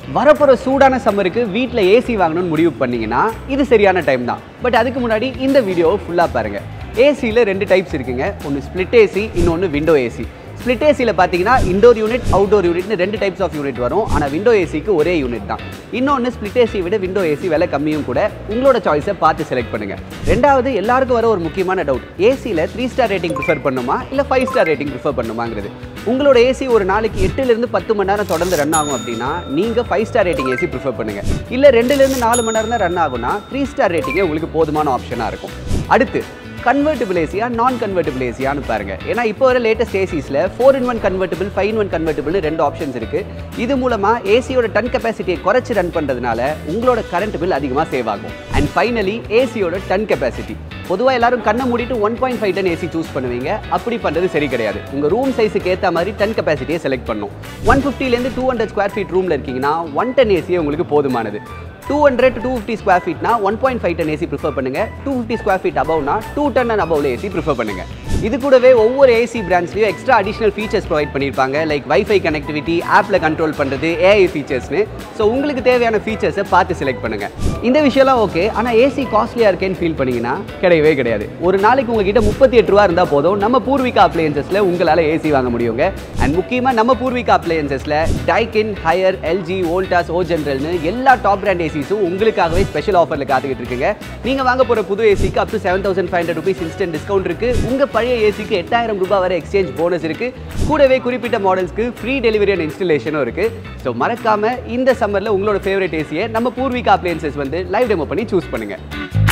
வரப்போகிற சூடான சம்மருக்கு வீட்டில் ஏசி வாங்கணும்னு முடிவு பண்ணீங்கன்னா இது சரியான டைம் தான் பட் அதுக்கு முன்னாடி இந்த வீடியோவை ஃபுல்லாக பாருங்கள் ஏசியில் ரெண்டு டைப்ஸ் இருக்குங்க ஒன்று ஸ்ப்ளிட் ஏசி இன்னொன்று விண்டோ ஏசி ஸ்ப்ளிட் ஏசியில் பார்த்தீங்கன்னா இண்டோர் யூனிட் அவுட்டோர் யூனிட்னு ரெண்டு டைப்ஸ் ஆஃப் யூனிட் வரும் ஆனால் விண்டோ ஏசிக்கு ஒரே யூனிட் தான் இன்னொன்று ஸ்ப்ளிட் ஏசி விட விண்டோ ஏசி விலை கம்மியும் கூட உங்களோட சாய்ஸை பார்த்து செலக்ட் பண்ணுங்கள் ரெண்டாவது எல்லாருக்கும் வர ஒரு முக்கியமான டவுட் ஏசியில் த்ரீ ஸ்டார் ரேட்டிங் ப்ரிஃபர் பண்ணுமா இல்லை ஃபைவ் ஸ்டார் ரேட்டிங் ப்ரிஃபர் பண்ணுமாங்கிறது உங்களோட ஏசி ஒரு நாளைக்கு எட்டுலேருந்து பத்து மணி நேரம் தொடர்ந்து ரன் ஆகும் அப்படின்னா நீங்கள் five star rating AC prefer பண்ணுங்கள் இல்லை ரெண்டுலேருந்து நாலு மணி நேரம் தான் ரன் ஆகும்னா த்ரீ ஸ்டார் ரேட்டிங்கே உங்களுக்கு போதுமான ஆப்ஷனாக இருக்கும் அடுத்து கன்வெர்ட்டிபிள் ஏசியா நான் கன்வெர்ட்டிபிள் ஏசியான்னு பாருங்க ஏன்னா இப்போ வர லேட்டஸ்ட் ஏசிஸில் four in one convertible five in one convertible ரெண்டு ஆப்ஷன்ஸ் இருக்கு இது மூலமா ஏசியோட டன் கெப்பாசிட்டியை குறைச்சி ரன் பண்றதுனால உங்களோட கரண்ட் பில் அதிகமாக சேவ் ஆகும் அண்ட் ஃபைனலி ஏசியோட டன் கெப்பாசிட்டி பொதுவாக எல்லாரும் கண்ணை மூடிட்டு one point five ton AC choose பண்ணுவீங்க அப்படி பண்ணுறது சரி கிடையாது உங்கள் ரூம் சைஸுக்கு ஏற்ற மாதிரி டன் கெப்பாசிட்டியை செலக்ட் பண்ணும் ஒன் ஃபிஃப்டிலேருந்து டூ ஹண்ட்ரட் ஸ்கொயர் ஃபீட் ரூமில் இருக்கீங்கன்னா ஒன் டன் ஏசியே உங்களுக்கு போதுமானது two hundred two fifty square ஃபீட்னா one point five ton AC prefer பண்ணுங்க டூ ஃபிஃப்டி ஸ்கொயர் ஃபீட் அபவ்னா டூ டன் அண்ட் அபவ்ல ஏசி ப்ரிஃபர் பண்ணுங்க இது கூடவே ஒவ்வொரு ஏசி பிராண்ட்ஸ்லையும் எக்ஸ்ட்ரா அடிஷனல் ஃபீச்சர்ஸ் ப்ரொவைட் பண்ணியிருப்பாங்க லைக் வைஃபை கனெக்டிவிட்டி ஆப்பில் கண்ட்ரோல் பண்ணுறது ஏஐ ஃபீச்சர்ஸ்னு ஸோ உங்களுக்கு தேவையான ஃபீச்சர்ஸை பார்த்து செலக்ட் பண்ணுங்க இந்த விஷயம்லாம் ஓகே ஆனால் ஏசி காஸ்ட்லியாக இருக்கேன்னு ஃபீல் பண்ணீங்கன்னா கிடையவே கிடையாது ஒரு நாளைக்கு உங்ககிட்ட முப்பத்தி எட்டு ரூபா இருந்தால் போதும் நம்ம பூர்விகா அப்ளையன்சஸில் உங்களால் ஏசி வாங்க முடியுங்க அண்ட் முக்கியமாக நம்ம பூர்விகா அப்ளையன்சஸில் Daikin Haier LG Voltas O ஜென்ரல்னு எல்லா டாப் பிராண்ட் ஏசிஸும் உங்களுக்காகவே ஸ்பெஷல் ஆஃபரில் காத்துக்கிட்டு இருக்குங்க நீங்கள் வாங்க போகிற புது ஏசிக்கு up to seven thousand five hundred rupees instant discount இருக்குது உங்கள் பழைய ஏசிக்கு எட்டாயிரம் ரூபாய் வரை எக்ஸ்சேஞ்ச் போனஸ் இருக்குது கூடவே குறிப்பிட்ட மாடல்ஸ்க்கு ஃப்ரீ டெலிவரி அண்ட் இன்ஸ்டலேஷனும் இருக்குது ஸோ மறக்காமல் இந்த சம்மரில் உங்களோட ஃபேவரட் ஏசியை நம்ம பூர்விகா அப்ளையன்சஸ் வந்து லைவ் டெமோ பண்ணி சூஸ் பண்ணுங்கள்